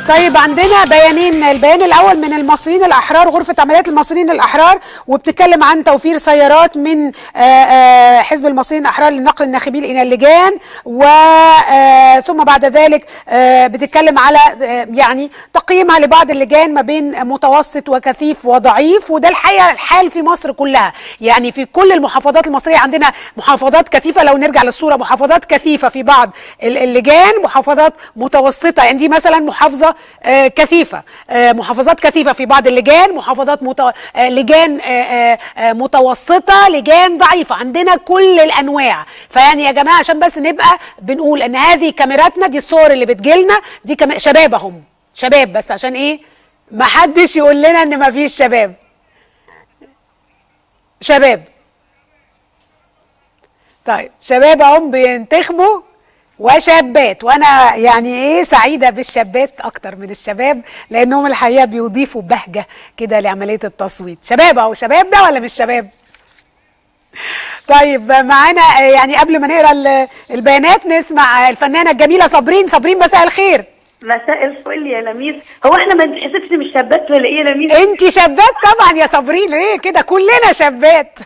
طيب عندنا بيانين البيان الاول من المصريين الاحرار غرفه عمليات المصريين الاحرار وبتتكلم عن توفير سيارات من آه، آه، حزب المصريين الاحرار لنقل الناخبين الى اللجان وثم بعد ذلك آه، بتتكلم على آه، يعني تقييمها لبعض اللجان ما بين متوسط وكثيف وضعيف وده الحقيقه الحال في مصر كلها يعني في كل المحافظات المصريه عندنا محافظات كثيفه لو نرجع للصوره محافظات كثيفه في بعض ال- اللجان محافظات متوسطه يعني دي مثلا محافظه آه، كثيفه آه، محافظات كثيفه في بعض اللجان محافظات متو... آه، لجان آه، آه، آه، متوسطه لجان ضعيفه عندنا كل الانواع فيعني يا جماعه عشان بس نبقى بنقول ان هذه كاميراتنا دي الصور اللي بتجيلنا دي كم... شباب اهم شباب بس عشان ايه ما حدش يقول لنا ان ما فيش شباب شباب طيب شباب اهم بينتخبوا وشابات وانا يعني ايه سعيده بالشابات اكتر من الشباب لانهم الحقيقه بيضيفوا بهجه كده لعمليه التصويت شباب اهو شباب ده ولا مش شباب طيب معانا آه، يعني قبل ما نقرا ال- البيانات نسمع الفنانه الجميله صابرين صابرين مساء الخير مساء الفل يا لميس هو احنا ما بنتحسبش من الشابات ولا ايه يا لميس انت شابات طبعا يا صابرين ليه كده كلنا شابات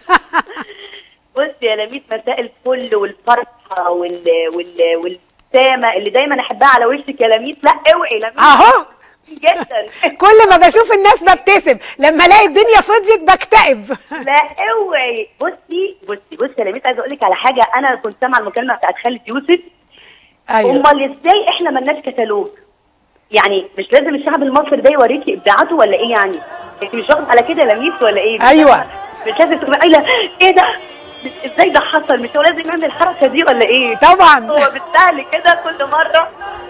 بص يا لميس مساء الفل والفرحه وال وال والابتسامه اللي دايما احبها على وشك يا لميس لا اوعي لميس اهو جدا كل ما بشوف الناس ببتسم لما الاقي الدنيا فضيت بكتئب لا اوعي بصي بصي بصي يا لميس عايزه اقول لك على حاجه انا كنت سامعه المكالمه بتاعت خالد يوسف ايوه امال ازاي احنا ملناش كتالوج يعني مش لازم الشعب المصري ده يوريكي ابداعاته ولا ايه يعني انت مش واخد على كده يا لميس ولا ايه أيوة. مش لازم تبقى قايله ايه ده مش- ازاي ده حصل مش هو لازم يعمل الحركه دي ولا ايه طبعا هو بالسهل كده كل مره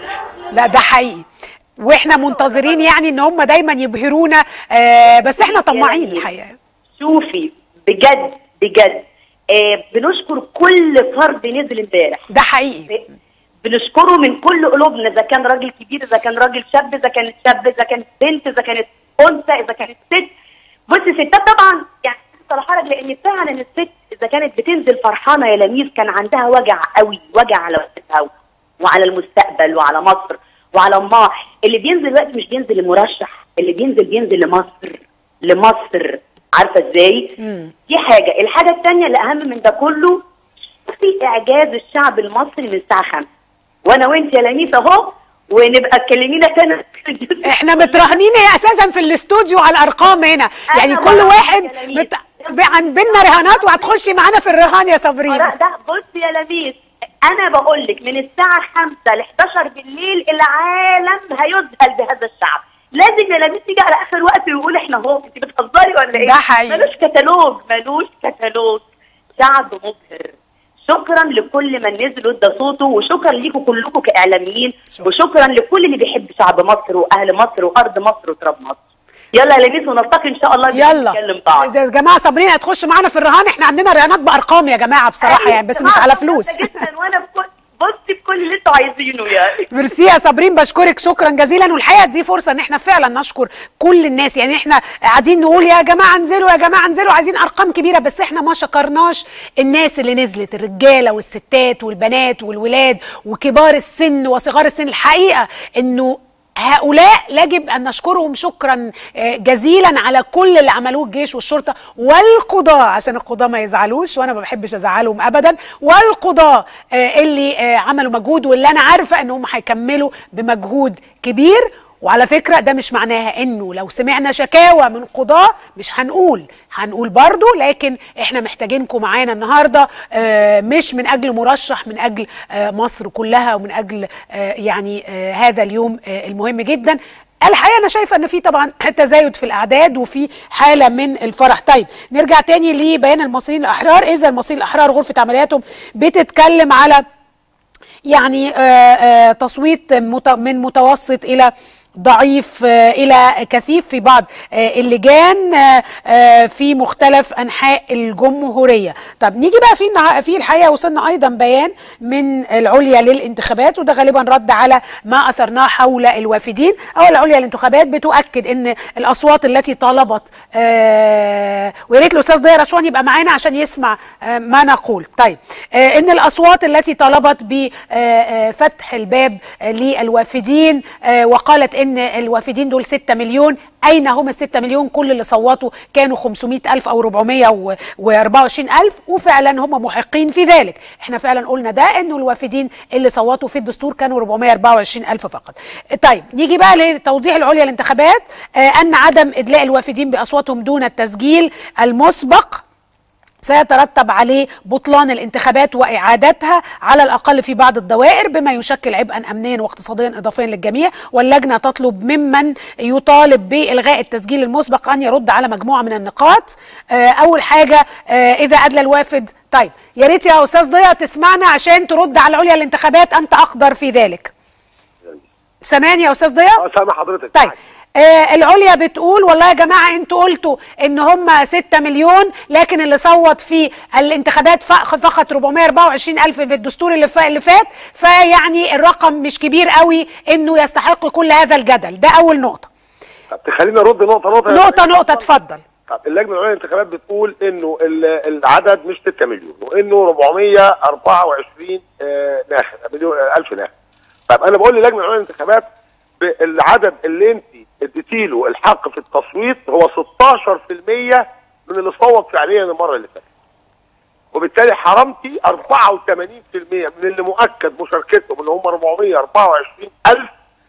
لا ده حقيقي واحنا منتظرين يعني ان هم دايما يبهرونا آه بس احنا طماعين الحقيقه شوفي بجد بجد آه بنشكر كل فرد نزل امبارح ده حقيقي ب- بنشكره من كل قلوبنا اذا كان راجل كبير اذا كان راجل شاب اذا كانت شاب اذا كانت بنت اذا كانت انثى اذا كانت ست بصي الستات طبعا يعني صراحه لك لان فعلا الست اذا كانت بتنزل فرحانه يا لميس كان عندها وجع قوي وجع على وقتها وعلى المستقبل وعلى مصر وعلى الله اللي بينزل دلوقتي مش بينزل لمرشح اللي بينزل بينزل لمصر لمصر عارفه ازاي؟ دي حاجه الحاجه الثانيه الاهم من ده كله في اعجاز الشعب المصري من الساعه 5 وانا وانت يا لميس اهو ونبقى تكلمينا تاني احنا متراهنين هي اساسا في الاستوديو على الارقام هنا يعني أنا كل بعرف واحد يا لميس. بت... عن بينا رهانات وهتخشي معانا في الرهان يا صابرين لا ده بص يا لميس انا بقول لك من الساعه 5 ل 11 بالليل العالم هيذهل بهذا الشعب لازم يا لميس تيجي على اخر وقت ويقول احنا اهو انت بتهزري ولا ايه ده حقيقي. ملوش كتالوج ملوش كتالوج شعب مبهر شكرا لكل من نزلوا ادى صوته وشكرا ليكم كلكم كاعلاميين شكرا. وشكرا لكل اللي بيحب شعب مصر واهل مصر وارض مصر وتراب مصر يلا يا لميس ونلتقي ان شاء الله يلا نتكلم بعض يا جماعه صابرين هتخش معانا في الرهان احنا عندنا رهانات بارقام يا جماعه بصراحه أيوة، يعني بس يا مش جماعة على مبسوطة فلوس جدا وانا بكل بصي بكل اللي انتوا عايزينه يعني ميرسي يا صابرين بشكرك شكرا جزيلا والحقيقه دي فرصه ان احنا فعلا نشكر كل الناس يعني احنا قاعدين نقول يا جماعه انزلوا يا جماعه انزلوا عايزين ارقام كبيره بس احنا ما شكرناش الناس اللي نزلت الرجاله والستات والبنات والولاد وكبار السن وصغار السن الحقيقه انه هؤلاء يجب ان نشكرهم شكرا آه، جزيلا على كل اللي عملوه الجيش والشرطه والقضاه عشان القضاه ما يزعلوش وانا ما بحبش ازعلهم ابدا والقضاه آه، اللي آه، عملوا مجهود واللي انا عارفه ان هم هيكملوا بمجهود كبير وعلى فكرة ده مش معناها انه لو سمعنا شكاوى من قضاة مش هنقول هنقول برضو لكن احنا محتاجينكم معانا النهاردة آه، مش من اجل مرشح من اجل آه، مصر كلها ومن اجل آه، يعني آه، هذا اليوم آه، المهم جدا الحقيقه انا شايفه ان في طبعا تزايد في الاعداد وفي حاله من الفرح طيب نرجع تاني لبيان المصريين الاحرار اذا المصريين الاحرار غرفه عملياتهم بتتكلم على يعني آه، آه، تصويت مت- من متوسط الى ضعيف آه، الى كثيف في بعض آه، اللجان آه، آه، في مختلف انحاء الجمهوريه طب نيجي بقى في النها- في الحقيقه وصلنا ايضا بيان من العليا للانتخابات وده غالبا رد على ما اثرناه حول الوافدين او العليا للانتخابات بتؤكد ان الاصوات التي طالبت آه، ويا ريت الاستاذ ضياء رشوان يبقى معانا عشان يسمع آه، ما نقول طيب آه، ان الاصوات التي طالبت بفتح الباب آه، للوافدين آه، وقالت ان الوافدين دول 6 مليون اين هم ال 6 مليون كل اللي صوتوا كانوا 500 الف او 424 الف وفعلا هم محقين في ذلك احنا فعلا قلنا ده انه الوافدين اللي صوتوا في الدستور كانوا 424 الف فقط طيب نيجي بقى لتوضيح العليا الانتخابات آه ان عدم ادلاء الوافدين باصواتهم دون التسجيل المسبق سيترتب عليه بطلان الانتخابات واعادتها على الاقل في بعض الدوائر بما يشكل عبئا امنيا واقتصاديا اضافيا للجميع واللجنه تطلب ممن يطالب بالغاء التسجيل المسبق ان يرد على مجموعه من النقاط آه اول حاجه آه اذا ادلى الوافد طيب يا ريت يا استاذ ضياء تسمعنا عشان ترد على عليا الانتخابات انت اقدر في ذلك سامعني يا استاذ ضياء اه سامع حضرتك طيب آه العليا بتقول والله يا جماعه انتوا قلتوا ان هم 6 مليون لكن اللي صوت في الانتخابات فقط 424 الف في الدستور اللي, اللي فات فيعني الرقم مش كبير قوي انه يستحق كل هذا الجدل ده اول نقطه طب تخلينا نرد نقطه نقطه نقطه نقطه اتفضل طب اللجنه العليا للانتخابات بتقول انه العدد مش 6 مليون وانه 424 آه ناخب مليون الف ناخب طب انا بقول للجنه العليا للانتخابات العدد اللي انت اديتي له الحق في التصويت هو 16% من اللي صوت فعليا المره اللي فاتت. وبالتالي حرمتي 84% من اللي مؤكد مشاركتهم اللي هم 424 الف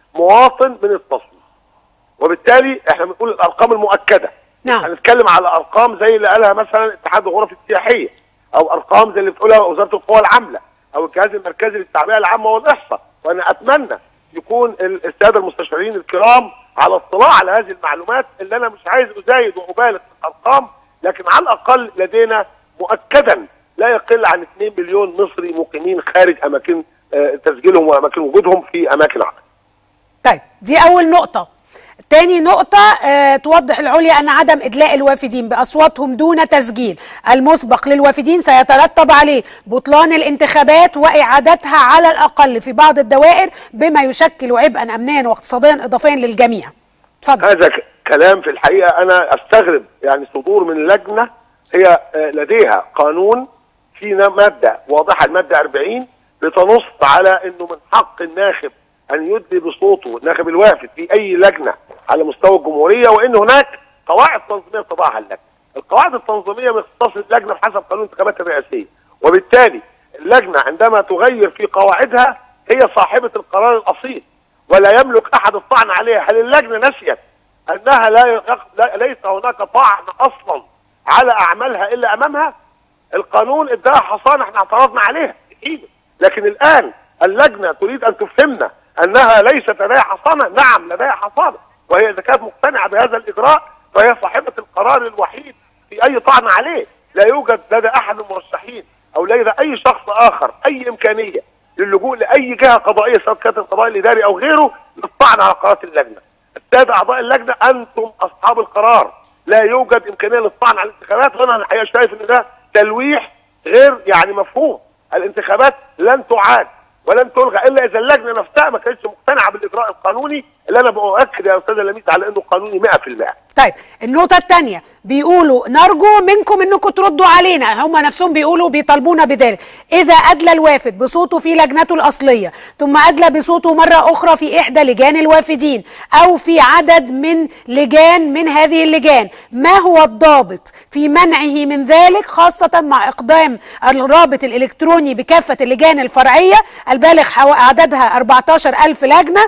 مواطن من التصويت. وبالتالي احنا بنقول الارقام المؤكده. نعم. هنتكلم على ارقام زي اللي قالها مثلا اتحاد الغرف السياحيه او ارقام زي اللي بتقولها وزاره القوى العامله او الجهاز المركزي للتعبئه العامه والاحصاء وانا اتمنى يكون الساده المستشارين الكرام على اطلاع على هذه المعلومات اللي انا مش عايز ازايد وابالغ في الارقام لكن على الاقل لدينا مؤكدا لا يقل عن 2 مليون مصري مقيمين خارج اماكن تسجيلهم واماكن وجودهم في اماكن عمل. طيب دي اول نقطه. تاني نقطة آه توضح العليا أن عدم إدلاء الوافدين بأصواتهم دون تسجيل المسبق للوافدين سيترتب عليه بطلان الانتخابات وإعادتها على الأقل في بعض الدوائر بما يشكل عبئا أمنيا واقتصاديا إضافيا للجميع تفضل هذا كلام في الحقيقة أنا أستغرب يعني صدور من لجنة هي آه لديها قانون في مادة واضحة المادة 40 بتنص على أنه من حق الناخب ان يدلي بصوته الناخب الوافد في اي لجنه على مستوى الجمهوريه وان هناك قواعد تنظيميه تضعها اللجنه. القواعد التنظيميه من اختصاص اللجنه بحسب قانون الانتخابات الرئاسيه، وبالتالي اللجنه عندما تغير في قواعدها هي صاحبه القرار الاصيل ولا يملك احد الطعن عليها، هل اللجنه نسيت انها لا, لا ليس هناك طعن اصلا على اعمالها الا امامها؟ القانون اداها حصانه احنا اعترضنا عليها اكيد لكن الان اللجنه تريد ان تفهمنا انها ليست لديها حصانه، نعم لديها حصانه، وهي اذا كانت مقتنعه بهذا الاجراء فهي صاحبه القرار الوحيد في اي طعن عليه، لا يوجد لدى احد المرشحين او لدى اي شخص اخر اي امكانيه للجوء لاي جهه قضائيه سواء كانت القضاء الاداري او غيره للطعن على قرارات اللجنه. الساده اعضاء اللجنه انتم اصحاب القرار، لا يوجد امكانيه للطعن على الانتخابات وانا الحقيقه شايف ان ده تلويح غير يعني مفهوم. الانتخابات لن تعاد ولن تلغى الا اذا اللجنه نفسها ما كانتش مقتنعه بالاجراء القانوني اللي انا باؤكد يا استاذه لميس على انه قانوني 100%. طيب النقطه الثانيه بيقولوا نرجو منكم انكم تردوا علينا هم نفسهم بيقولوا بيطالبونا بذلك اذا ادلى الوافد بصوته في لجنته الاصليه ثم ادلى بصوته مره اخرى في احدى لجان الوافدين او في عدد من لجان من هذه اللجان ما هو الضابط في منعه من ذلك خاصه مع اقدام الرابط الالكتروني بكافه اللجان الفرعيه البالغ عددها 14 ألف لجنة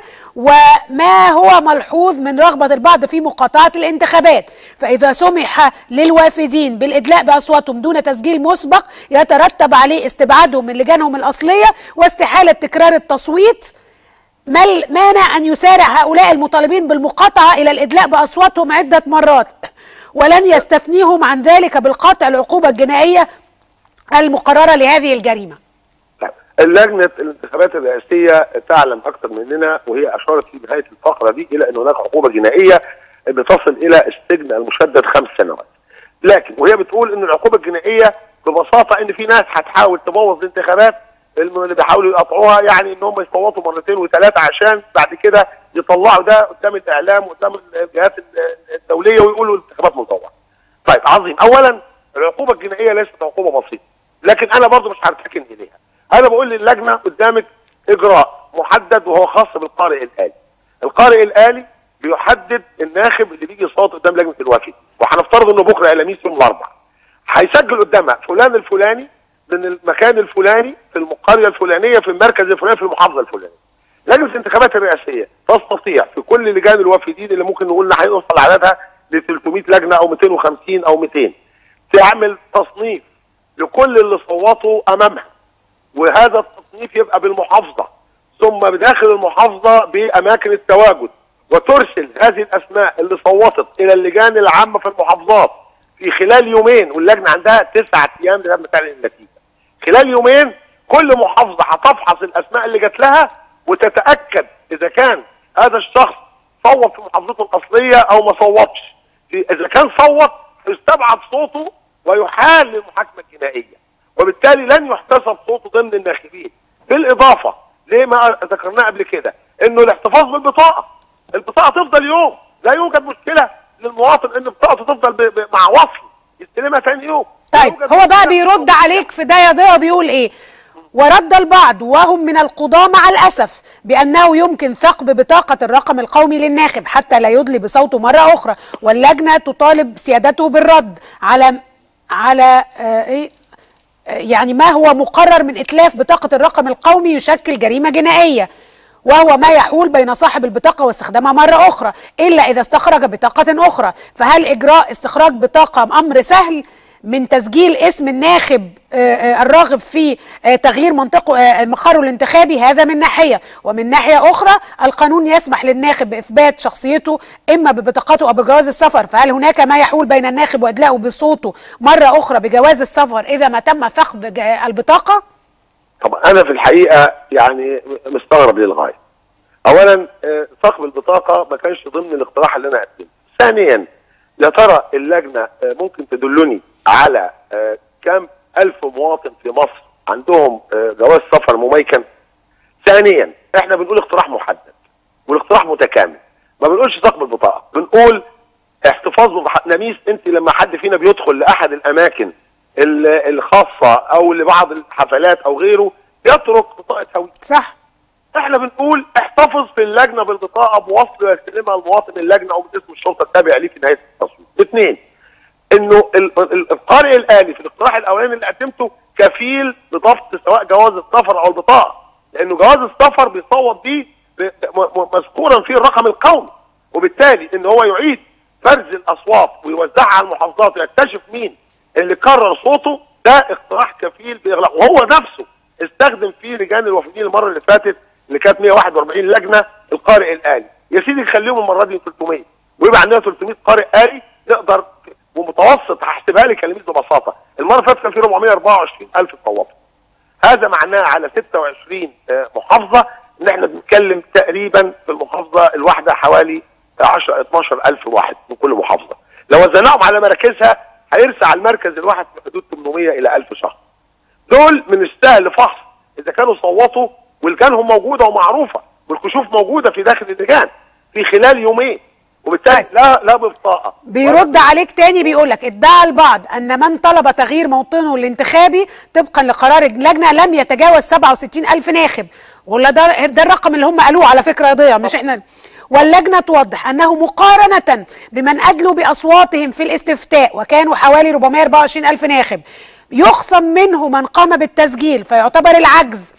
وما هو ملحوظ من رغبة البعض في مقاطعة الانتخابات فإذا سمح للوافدين بالإدلاء بأصواتهم دون تسجيل مسبق يترتب عليه استبعادهم من لجانهم الأصلية واستحالة تكرار التصويت ما المانع أن يسارع هؤلاء المطالبين بالمقاطعة إلى الإدلاء بأصواتهم عدة مرات ولن يستثنيهم عن ذلك بالقطع العقوبة الجنائية المقررة لهذه الجريمة اللجنه الانتخابات الرئاسيه تعلم اكثر مننا وهي اشارت في نهايه الفقره دي الى ان هناك عقوبه جنائيه بتصل الى السجن المشدد خمس سنوات. لكن وهي بتقول ان العقوبه الجنائيه ببساطه ان في ناس هتحاول تبوظ الانتخابات اللي بيحاولوا يقطعوها يعني ان هم يصوتوا مرتين وثلاثه عشان بعد كده يطلعوا ده قدام الاعلام وقدام الجهات الدوليه ويقولوا الانتخابات مزوره. طيب عظيم اولا العقوبه الجنائيه ليست عقوبه بسيطه لكن انا برضه مش هرتكن اليها. انا بقول للجنه قدامك اجراء محدد وهو خاص بالقارئ الالي. القارئ الالي بيحدد الناخب اللي بيجي يصوت قدام لجنه الوفد وهنفترض انه بكره الاميس يوم الاربعاء هيسجل قدامها فلان الفلاني من المكان الفلاني في القريه الفلانيه في المركز الفلاني في المحافظه الفلانيه لجنه الانتخابات الرئاسيه تستطيع في كل لجان الوافدين اللي ممكن نقول ان هيوصل عددها ل 300 لجنه او 250 او 200 تعمل تصنيف لكل اللي صوتوا امامها وهذا التصنيف يبقى بالمحافظه ثم بداخل المحافظه باماكن التواجد وترسل هذه الاسماء اللي صوتت الى اللجان العامه في المحافظات في خلال يومين واللجنه عندها تسعة ايام لما تعلن النتيجه. خلال يومين كل محافظه هتفحص الاسماء اللي جات لها وتتاكد اذا كان هذا الشخص صوت في محافظته الاصليه او ما صوتش. في- اذا كان صوت يستبعد صوته ويحال للمحاكمه الجنائيه. وبالتالي لن يحتسب صوته ضمن الناخبين. بالاضافه لما ذكرناه قبل كده انه الاحتفاظ بالبطاقه. البطاقه تفضل يوم، لا يوجد مشكله للمواطن ان بطاقته تفضل ب... ب... مع وصل يستلمها ثاني يوم. لا طيب يوجد هو بقى مشكلة. بيرد عليك في ده يا ضياء بيقول ايه ورد البعض وهم من القضاة مع الأسف بأنه يمكن ثقب بطاقة الرقم القومي للناخب حتى لا يدلي بصوته مرة أخرى واللجنة تطالب سيادته بالرد على على آه إيه آه، يعني ما هو مقرر من إتلاف بطاقة الرقم القومي يشكل جريمة جنائية وهو ما يحول بين صاحب البطاقة واستخدامها مرة أخرى إلا إذا استخرج بطاقة أخرى فهل إجراء استخراج بطاقة أمر سهل من تسجيل اسم الناخب آه، آه، الراغب في آه، تغيير منطقه آه، مقره الانتخابي هذا من ناحية ومن ناحية أخرى القانون يسمح للناخب بإثبات شخصيته إما ببطاقته أو بجواز السفر فهل هناك ما يحول بين الناخب وإدلاءه بصوته مرة أخرى بجواز السفر إذا ما تم ثقب ج- البطاقة؟ طب انا في الحقيقه يعني مستغرب للغايه. اولا آه، ثقب البطاقه ما كانش ضمن الاقتراح اللي انا قدمته. ثانيا يا ترى اللجنه آه، ممكن تدلني على آه، كم الف مواطن في مصر عندهم آه، جواز سفر مميكن؟ ثانيا احنا بنقول اقتراح محدد والاقتراح متكامل ما بنقولش ثقب البطاقه بنقول احتفاظ بمح... نميس انت لما حد فينا بيدخل لاحد الاماكن ال- الخاصه او لبعض الحفلات او غيره يترك بطاقه هويه صح احنا بنقول احتفظ في اللجنه بالبطاقه بوصل ويستلمها المواطن اللجنه او باسم الشرطه التابع ليه في نهايه التصويت. اثنين انه ال- ال- القارئ الالي في الاقتراح الاولاني اللي قدمته كفيل بضبط سواء جواز السفر او البطاقه لانه جواز السفر بيصوت بيه ب- م- م- مذكورا فيه الرقم القومي وبالتالي ان هو يعيد فرز الاصوات ويوزعها على المحافظات ويكتشف مين اللي كرر صوته ده اقتراح كفيل باغلاق وهو نفسه استخدم فيه لجان الوافدين المره اللي فاتت اللي كانت 141 لجنه القارئ الالي يا سيدي خليهم المره دي 300 ويبقى عندنا 300 قارئ آلي نقدر ومتوسط هحسبها لك كلمات ببساطه المره اللي فاتت كان في 424 الف صوتوا هذا معناه على 26 آه، محافظه ان احنا بنتكلم تقريبا في المحافظه الواحده حوالي 10 12 الف واحد من كل محافظه لو وزناهم على مراكزها هيرسى على المركز الواحد في حدود 800 الى 1000 شخص دول من السهل فحص اذا كانوا صوتوا والجانهم موجوده ومعروفه والكشوف موجوده في داخل اللجان في خلال يومين وبالتالي لا لا ببطاقه بيرد عليك تاني بيقول لك ادعى البعض ان من طلب تغيير موطنه الانتخابي طبقا لقرار اللجنه لم يتجاوز 67 الف ناخب ولا ده ده الرقم اللي هم قالوه على فكره يا ضياء مش احنا واللجنه توضح انه مقارنه بمن ادلوا باصواتهم في الاستفتاء وكانوا حوالي 424 الف ناخب يخصم منه من قام بالتسجيل فيعتبر العجز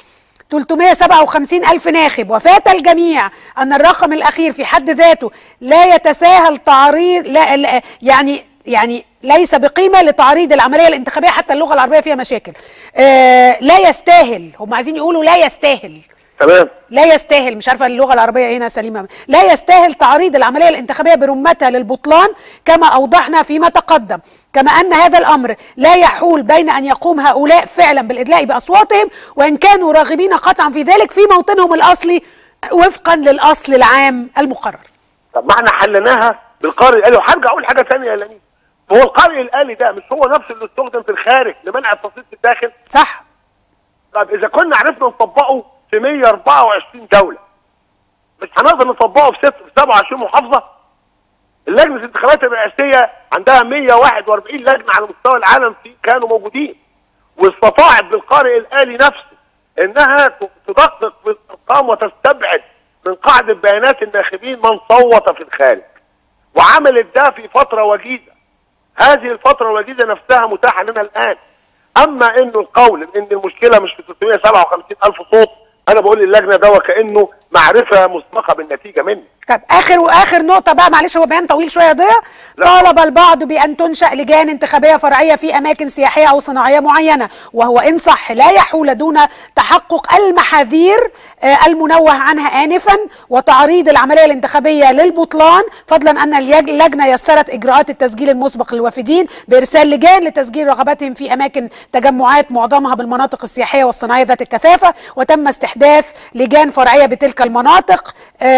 357 ألف ناخب وفات الجميع أن الرقم الأخير في حد ذاته لا يتساهل تعريض لا لا- يعني يعني ليس بقيمة لتعريض العملية الانتخابية حتى اللغة العربية فيها مشاكل آه لا يستاهل هم عايزين يقولوا لا يستاهل تمام لا يستاهل مش عارفه اللغه العربيه هنا سليمه لا يستاهل تعريض العمليه الانتخابيه برمتها للبطلان كما اوضحنا فيما تقدم كما ان هذا الامر لا يحول بين ان يقوم هؤلاء فعلا بالادلاء باصواتهم وان كانوا راغبين قطعا في ذلك في موطنهم الاصلي وفقا للاصل العام المقرر طب ما احنا حليناها بالقارئ الالي وهرجع اقول حاجه ثانيه يا لميس هو القارئ الالي ده مش هو نفس اللي استخدم في الخارج لمنع التصويت في الداخل صح طب اذا كنا عرفنا نطبقه في 124 دوله مش هنقدر نطبقه في ست- في 27 محافظه اللجنه الانتخابات الرئاسيه عندها 141 لجنه على مستوى العالم في كانوا موجودين واستطاعت بالقارئ الالي نفسه انها ت- تدقق في الارقام وتستبعد من قاعده بيانات الناخبين من صوت في الخارج وعملت ده في فتره وجيزه هذه الفتره الوجيزه نفسها متاحه لنا الان اما انه القول ان المشكله مش في 357 الف صوت انا بقول للجنه ده وكانه معرفه مسبقه بالنتيجه مني طب اخر واخر نقطه بقى معلش هو بيان طويل شويه ضياء لا. طالب البعض بان تنشا لجان انتخابيه فرعيه في اماكن سياحيه او صناعيه معينه وهو ان صح لا يحول دون تحقق المحاذير آه، المنوه عنها انفا وتعريض العمليه الانتخابيه للبطلان فضلا ان اليج- اللجنه يسرت اجراءات التسجيل المسبق للوافدين بارسال لجان لتسجيل رغباتهم في اماكن تجمعات معظمها بالمناطق السياحيه والصناعيه ذات الكثافه وتم استحداث لجان فرعيه بتلك المناطق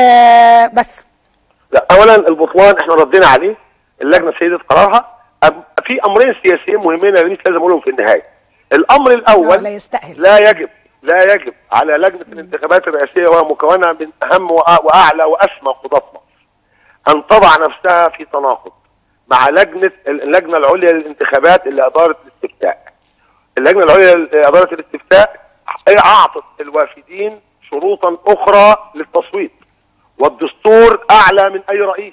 آه، بس لا اولا البطلان احنا ردينا عليه اللجنه سيدت قرارها أم- في امرين سياسيين مهمين انا لسه لازم اقولهم في النهايه الامر الاول لا يستاهل. لا يجب لا يجب على لجنه الانتخابات الرئاسيه وهي مكونه من اهم وأ- واعلى واسمى قضاه مصر ان تضع نفسها في تناقض مع لجنه اللجنه العليا للانتخابات اللي ادارت الاستفتاء اللجنه العليا لاداره الاستفتاء اعطت الوافدين شروطا اخرى للتصويت والدستور اعلى من اي رئيس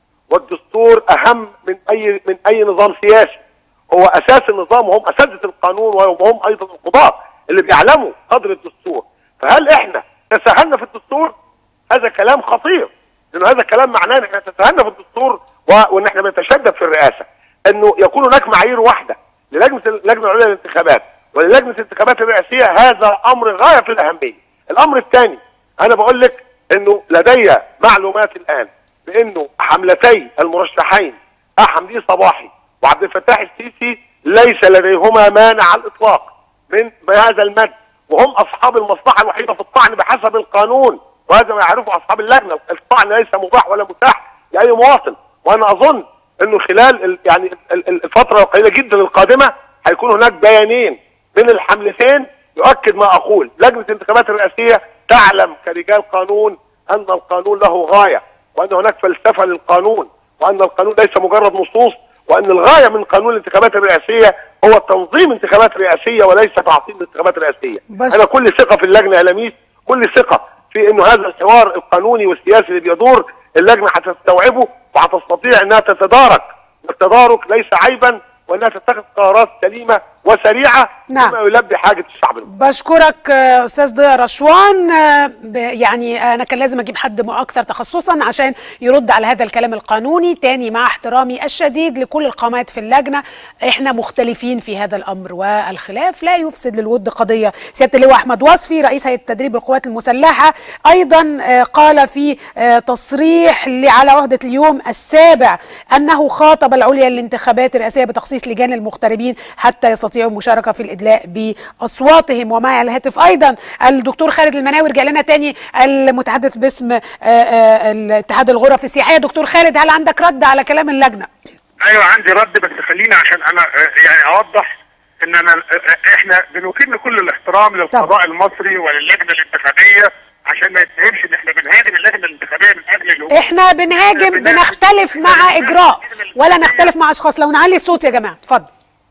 والدستور اهم من اي من اي نظام سياسي هو اساس النظام وهم اساتذه القانون وهم ايضا القضاه اللي بيعلموا قدر الدستور فهل احنا تساهلنا في الدستور هذا كلام خطير لانه هذا كلام معناه ان احنا تساهلنا في الدستور و- وان احنا بنتشدد في الرئاسه انه يكون هناك معايير واحده للجنه اللجنه العليا للانتخابات وللجنه الانتخابات الرئاسيه هذا امر غايه في الاهميه الامر الثاني انا بقول لك انه لدي معلومات الان بانه حملتي المرشحين حمدي صباحي وعبد الفتاح السيسي ليس لديهما مانع على الاطلاق من هذا المد وهم اصحاب المصلحه الوحيده في الطعن بحسب القانون وهذا ما يعرفه اصحاب اللجنه الطعن ليس مباح ولا متاح لاي مواطن وانا اظن انه خلال ال- يعني ال- ال- الفتره القليله جدا القادمه هيكون هناك بيانين من الحملتين يؤكد ما اقول لجنه الانتخابات الرئاسيه تعلم كرجال قانون ان القانون له غايه وان هناك فلسفه للقانون وان القانون ليس مجرد نصوص وان الغايه من قانون الانتخابات الرئاسيه هو تنظيم انتخابات رئاسيه وليس تعطيل الانتخابات الرئاسيه بس- انا كل ثقه في اللجنه يا لميس كل ثقه في انه هذا الحوار القانوني والسياسي اللي بيدور اللجنه هتستوعبه وهتستطيع انها تتدارك والتدارك ليس عيبا وانها تتخذ قرارات سليمه وسريعه نعم. بما يلبي حاجه الشعب المصري بشكرك آه، استاذ ضياء رشوان آه، ب- يعني انا كان لازم اجيب حد م- اكثر تخصصا عشان يرد على هذا الكلام القانوني تاني مع احترامي الشديد لكل القامات في اللجنه احنا مختلفين في هذا الامر والخلاف لا يفسد للود قضيه سياده اللواء احمد وصفي رئيس هيئه تدريب القوات المسلحه ايضا آه، قال في آه، تصريح اللي على عهده اليوم السابع انه خاطب العليا للانتخابات الرئاسيه بتخصيص لجان المغتربين حتى يستطيعوا المشاركه في الادلاء باصواتهم ومعي على الهاتف ايضا الدكتور خالد المناوي رجع لنا تاني المتحدث باسم آه، آه، الاتحاد الغرف السياحيه دكتور خالد هل عندك رد على كلام اللجنه؟ ايوه عندي رد بس خليني عشان انا آه، يعني اوضح ان انا آه، احنا بنكن كل الاحترام للقضاء المصري وللجنه الانتخابيه عشان ما يتفهمش ان احنا بنهاجم اللجنه الانتخابيه من اجل الهجوم احنا بنهاجم بنختلف مع اجراء ولا نختلف مع اشخاص لو نعلي الصوت يا جماعه اتفضل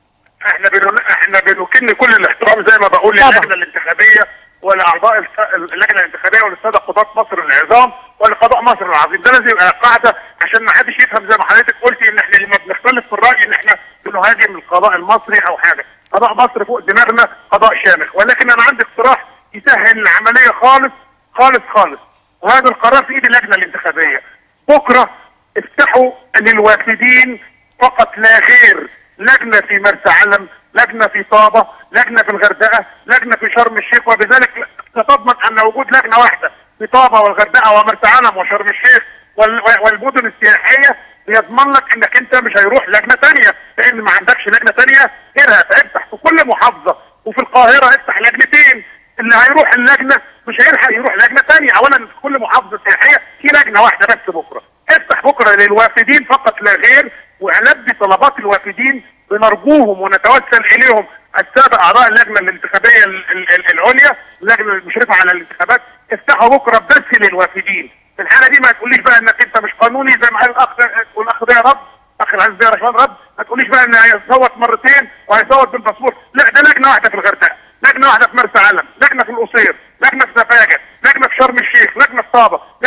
احنا بن... احنا بنكن كل الاحترام زي ما بقول طبعا. للجنه الانتخابيه ولاعضاء الف- اللجنه الانتخابيه وللساده قضاه مصر العظام ولقضاء مصر العظيم ده لازم يبقى قاعده عشان ما حدش يفهم زي ما حضرتك قلتي ان احنا لما بنختلف في الراي ان احنا بنهاجم القضاء المصري او حاجه قضاء مصر فوق دماغنا قضاء شامخ ولكن انا عندي اقتراح يسهل العمليه خالص خالص خالص وهذا القرار في ايد اللجنه الانتخابيه بكره افتحوا للوافدين فقط لا غير لجنه في مرسى علم لجنه في طابه لجنه في الغردقه لجنه في شرم الشيخ وبذلك ستضمن ان وجود لجنه واحده في طابه والغردقه ومرسى علم وشرم الشيخ وال- والمدن السياحيه يضمن لك انك انت مش هيروح لجنه ثانيه لان ما عندكش لجنه ثانيه غيرها فافتح في كل محافظه وفي القاهره افتح لجنتين اللي هيروح اللجنه مش هيلحق يروح لجنه ثانيه اولا في كل محافظه سياحيه في لجنه واحده بس بكره افتح بكره للوافدين فقط لا غير ونلبي طلبات الوافدين بنرجوهم ونتوسل اليهم الساده اعضاء اللجنه الانتخابيه ال- ال- ال- العليا اللجنه المشرفه على الانتخابات افتحوا بكره بس للوافدين في الحاله دي ما تقوليش بقى انك انت مش قانوني زي ما قال الاخ والاخ ده رد اخ العزيز ده رشوان رد ما تقوليش بقى ان هيصوت مرتين وهيصوت بالباسبور لا ده لجنه واحده في الغردقه لجنه واحده في مرسى علم لجنه في القصير لجنه في سفاجه لجنه في شرم الشيخ لجنه في طابه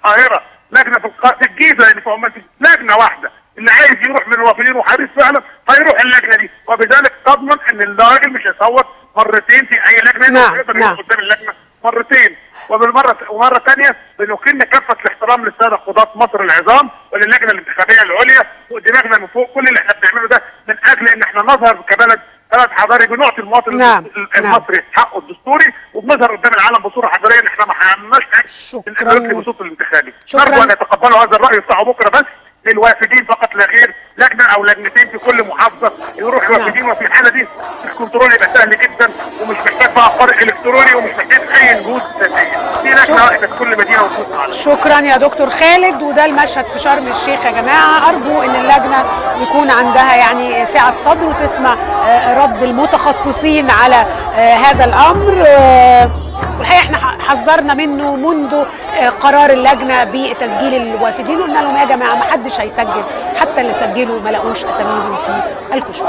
القاهره لجنه في القا- في الجيزه يعني في عمان في لجنه واحده اللي عايز يروح من الوافدين وحريص فعلا هيروح اللجنه دي وبذلك تضمن ان الراجل مش هيصوت مرتين في اي لجنه نعم، يقدر نعم. يقف قدام اللجنه مرتين وبالمره ومره ثانيه بنكن كافه الاحترام للساده قضاه مصر العظام وللجنه الانتخابيه العليا ودماغنا من فوق كل اللي احنا بنعمله ده من اجل ان احنا نظهر كبلد بلد حضاري بنعطي المواطن نعم، المصري حقه الدستوري وبنظهر قدام العالم بصوره حضاريه ان احنا ما حققناش حاجه شكراً. نطلب الصوت الانتخابي شكراً. نرجو ان يتقبلوا هذا الراي بتاعه بكره بس للوافدين فقط لا غير لجنه او لجنتين في كل محافظه يروح الوافدين وفي الحاله دي الكنترول يبقى سهل جدا ومش محتاج بقى فرق الكتروني ومش محتاج اي نجود ذاتيه في لجنه واحده في كل مدينه وتبص عليها شكرا يا دكتور خالد وده المشهد في شرم الشيخ يا جماعه ارجو ان اللجنه يكون عندها يعني سعه صدر وتسمع آه، رد المتخصصين على آه، هذا الامر آه، والحقيقه احنا ح- حذرنا منه منذ آه، قرار اللجنه بتسجيل الوافدين قلنا لهم يا جماعه ما حدش هيسجل حتى اللي سجلوا ما لقوش اساميهم في الكشوف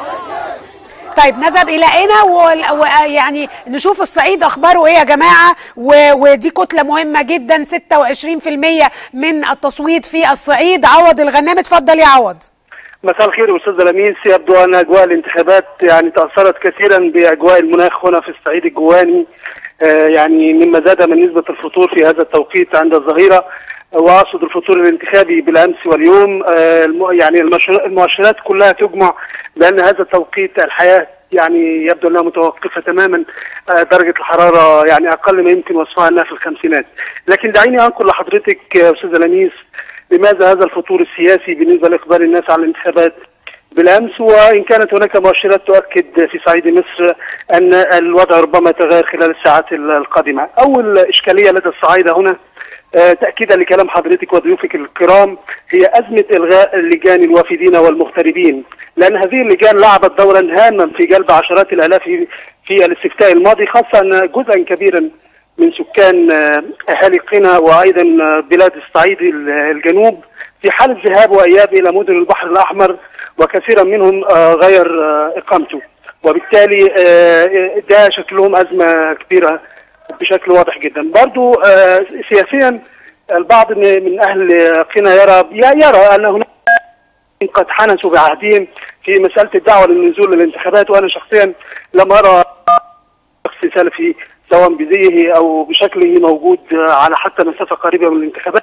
طيب نذهب الى هنا ويعني نشوف الصعيد اخباره ايه يا جماعه و- ودي كتله مهمه جدا 26% من التصويت في الصعيد عوض الغنام اتفضل يا عوض مساء الخير استاذ لميس يبدو ان اجواء الانتخابات يعني تاثرت كثيرا باجواء المناخ هنا في الصعيد الجواني آه، يعني مما زاد من نسبه الفطور في هذا التوقيت عند الظهيره واقصد الفطور الانتخابي بالامس واليوم آه، الم- يعني المؤشر- المؤشرات كلها تجمع بان هذا التوقيت الحياه يعني يبدو انها متوقفه تماما آه، درجه الحراره يعني اقل ما يمكن وصفها انها في الخمسينات لكن دعيني انقل لحضرتك آه، استاذ لميس لماذا هذا الفطور السياسي بالنسبه لاقبال الناس على الانتخابات بالامس وان كانت هناك مؤشرات تؤكد في صعيد مصر ان الوضع ربما يتغير خلال الساعات القادمه. اول اشكاليه لدى الصعايده هنا آه، تاكيدا لكلام حضرتك وضيوفك الكرام هي ازمه الغاء اللجان الوافدين والمغتربين لان هذه اللجان لعبت دورا هاما في جلب عشرات الالاف في في الاستفتاء الماضي خاصه ان جزءا كبيرا من سكان آه، اهالي قنا وايضا آه، بلاد الصعيد ال- الجنوب في حاله ذهاب واياب الى مدن البحر الاحمر وكثيرا منهم آه، غير آه، اقامته وبالتالي آه، ده شكلهم ازمه كبيره بشكل واضح جدا برضو آه، سياسيا البعض من من اهل قنا يرى يرى ان هناك قد حنسوا بعهدهم في مساله الدعوه للنزول للانتخابات وانا شخصيا لم ارى شخص سلفي سواء بزيه او بشكله موجود على حتى مسافه قريبه من الانتخابات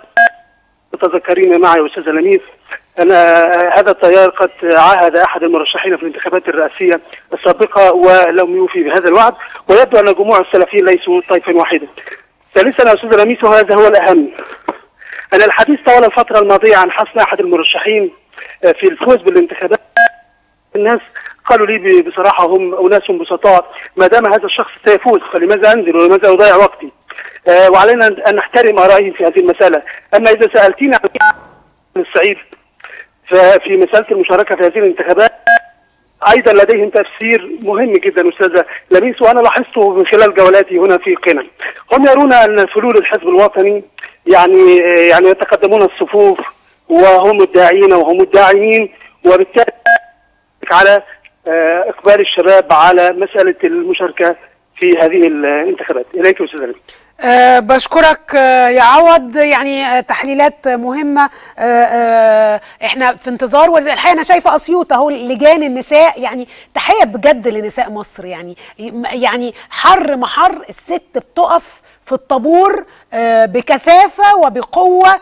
تتذكرين معي يا استاذه لميس ان هذا التيار قد عاهد احد المرشحين في الانتخابات الرئاسيه السابقه ولم يوفي بهذا الوعد ويبدو ان جموع السلفيين ليسوا طيفا واحدا. ثالثا يا استاذه لميس وهذا هو الاهم ان الحديث طوال الفتره الماضيه عن حسن احد المرشحين في الفوز بالانتخابات الناس قالوا لي بصراحه هم اناس بسطاء ما دام هذا الشخص سيفوز فلماذا انزل ولماذا اضيع وقتي؟ آه وعلينا ان نحترم ارائهم في هذه المساله، اما اذا سالتني عن السعيد ففي مساله المشاركه في هذه الانتخابات ايضا لديهم تفسير مهم جدا استاذه لميس وانا لاحظته من خلال جولاتي هنا في قنا. هم يرون ان فلول الحزب الوطني يعني يعني يتقدمون الصفوف وهم الداعين وهم الداعمين وبالتالي على اقبال الشباب على مساله المشاركه في هذه الانتخابات. اليك استاذ لميس. أه بشكرك أه يا عوض يعني أه تحليلات مهمه أه احنا في انتظار والحقيقه انا شايفه اسيوط اهو لجان النساء يعني تحيه بجد لنساء مصر يعني يعني حر ما حر الست بتقف في الطابور بكثافه وبقوه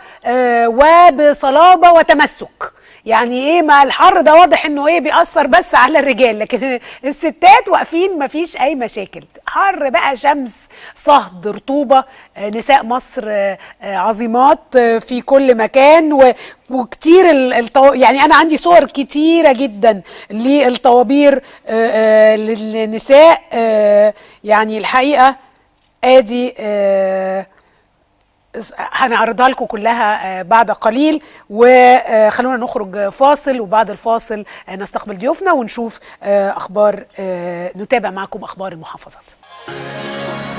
وبصلابه وتمسك يعني ايه ما الحر ده واضح انه ايه بيأثر بس على الرجال لكن الستات واقفين مفيش اي مشاكل حر بقى شمس صهد رطوبة نساء مصر عظيمات في كل مكان وكتير الطو... يعني انا عندي صور كتيرة جدا للطوابير للنساء يعني الحقيقة ادي هنعرضها لكم كلها بعد قليل وخلونا نخرج فاصل وبعد الفاصل نستقبل ضيوفنا ونشوف اخبار نتابع معكم اخبار المحافظات